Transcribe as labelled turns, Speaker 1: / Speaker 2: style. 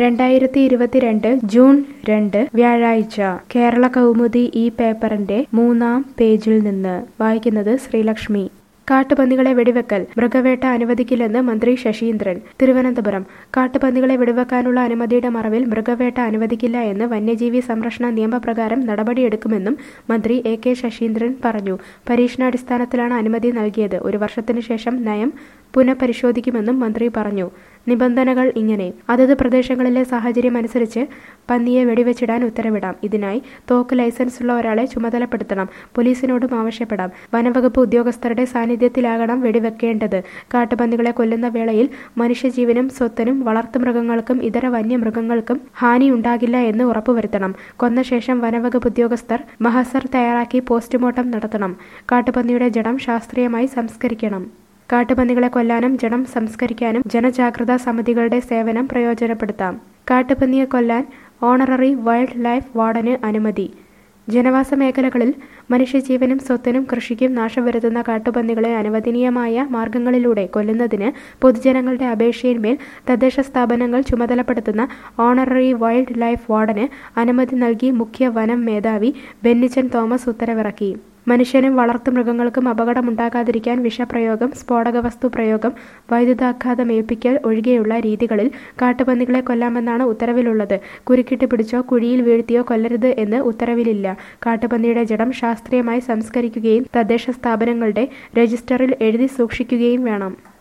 Speaker 1: രണ്ടായിരത്തി ഇരുപത്തിരണ്ട് ജൂൺ രണ്ട് വ്യാഴാഴ്ച കേരള കൗമുദി ഈ പേപ്പറിന്റെ മൂന്നാം പേജിൽ നിന്ന് വായിക്കുന്നത് ശ്രീലക്ഷ്മി കാട്ടുപന്നികളെ വെടിവെക്കൽ മൃഗവേട്ട അനുവദിക്കില്ലെന്ന് മന്ത്രി ശശീന്ദ്രൻ തിരുവനന്തപുരം കാട്ടുപന്നികളെ വെടിവെക്കാനുള്ള അനുമതിയുടെ മറവിൽ മൃഗവേട്ട അനുവദിക്കില്ല എന്ന് വന്യജീവി സംരക്ഷണ നിയമപ്രകാരം നടപടിയെടുക്കുമെന്നും മന്ത്രി എ കെ ശശീന്ദ്രൻ പറഞ്ഞു പരീക്ഷണാടിസ്ഥാനത്തിലാണ് അനുമതി നൽകിയത് ഒരു വർഷത്തിനു ശേഷം നയം പുനഃപരിശോധിക്കുമെന്നും മന്ത്രി പറഞ്ഞു നിബന്ധനകൾ ഇങ്ങനെ അതത് പ്രദേശങ്ങളിലെ സാഹചര്യം അനുസരിച്ച് പന്നിയെ വെടിവെച്ചിടാൻ ഉത്തരവിടാം ഇതിനായി തോക്ക് ലൈസൻസ് ഉള്ള ഒരാളെ ചുമതലപ്പെടുത്തണം പോലീസിനോടും ആവശ്യപ്പെടാം വനവകുപ്പ് ഉദ്യോഗസ്ഥരുടെ സാന്നിധ്യത്തിലാകണം വെടിവെക്കേണ്ടത് കാട്ടുപന്നികളെ കൊല്ലുന്ന വേളയിൽ മനുഷ്യജീവനും സ്വത്തിനും വളർത്തുമൃഗങ്ങൾക്കും ഇതര വന്യമൃഗങ്ങൾക്കും ഹാനി ഉണ്ടാകില്ല എന്ന് ഉറപ്പുവരുത്തണം കൊന്ന ശേഷം വനവകുപ്പ് ഉദ്യോഗസ്ഥർ മഹസർ തയ്യാറാക്കി പോസ്റ്റ്മോർട്ടം നടത്തണം കാട്ടുപന്നിയുടെ ജഡം ശാസ്ത്രീയമായി സംസ്കരിക്കണം കാട്ടുപന്നികളെ കൊല്ലാനും ജഡം സംസ്കരിക്കാനും ജനജാഗ്രതാ സമിതികളുടെ സേവനം പ്രയോജനപ്പെടുത്താം കാട്ടുപന്നിയെ കൊല്ലാൻ ഓണററി വൈൽഡ് ലൈഫ് വാർഡന് അനുമതി ജനവാസ മേഖലകളിൽ മനുഷ്യജീവനും സ്വത്തിനും കൃഷിക്കും നാശം വരുത്തുന്ന കാട്ടുപന്നികളെ അനുവദനീയമായ മാർഗങ്ങളിലൂടെ കൊല്ലുന്നതിന് പൊതുജനങ്ങളുടെ അപേക്ഷയിന്മേൽ തദ്ദേശ സ്ഥാപനങ്ങൾ ചുമതലപ്പെടുത്തുന്ന ഓണററി വൈൽഡ് ലൈഫ് വാർഡന് അനുമതി നൽകി മുഖ്യ വനം മേധാവി ബെന്നിച്ചൻ തോമസ് ഉത്തരവിറക്കി മനുഷ്യനും വളർത്തുമൃഗങ്ങൾക്കും അപകടമുണ്ടാകാതിരിക്കാൻ വിഷപ്രയോഗം സ്ഫോടക വസ്തു പ്രയോഗം വൈദ്യുതാഘാതം ഏൽപ്പിക്കൽ ഒഴികെയുള്ള രീതികളിൽ കാട്ടുപന്നികളെ കൊല്ലാമെന്നാണ് ഉത്തരവിലുള്ളത് കുരുക്കിട്ട് പിടിച്ചോ കുഴിയിൽ വീഴ്ത്തിയോ കൊല്ലരുത് എന്ന് ഉത്തരവിലില്ല കാട്ടുപന്നിയുടെ ജഡം ശാസ്ത്രീയമായി സംസ്കരിക്കുകയും തദ്ദേശ സ്ഥാപനങ്ങളുടെ രജിസ്റ്ററിൽ എഴുതി സൂക്ഷിക്കുകയും വേണം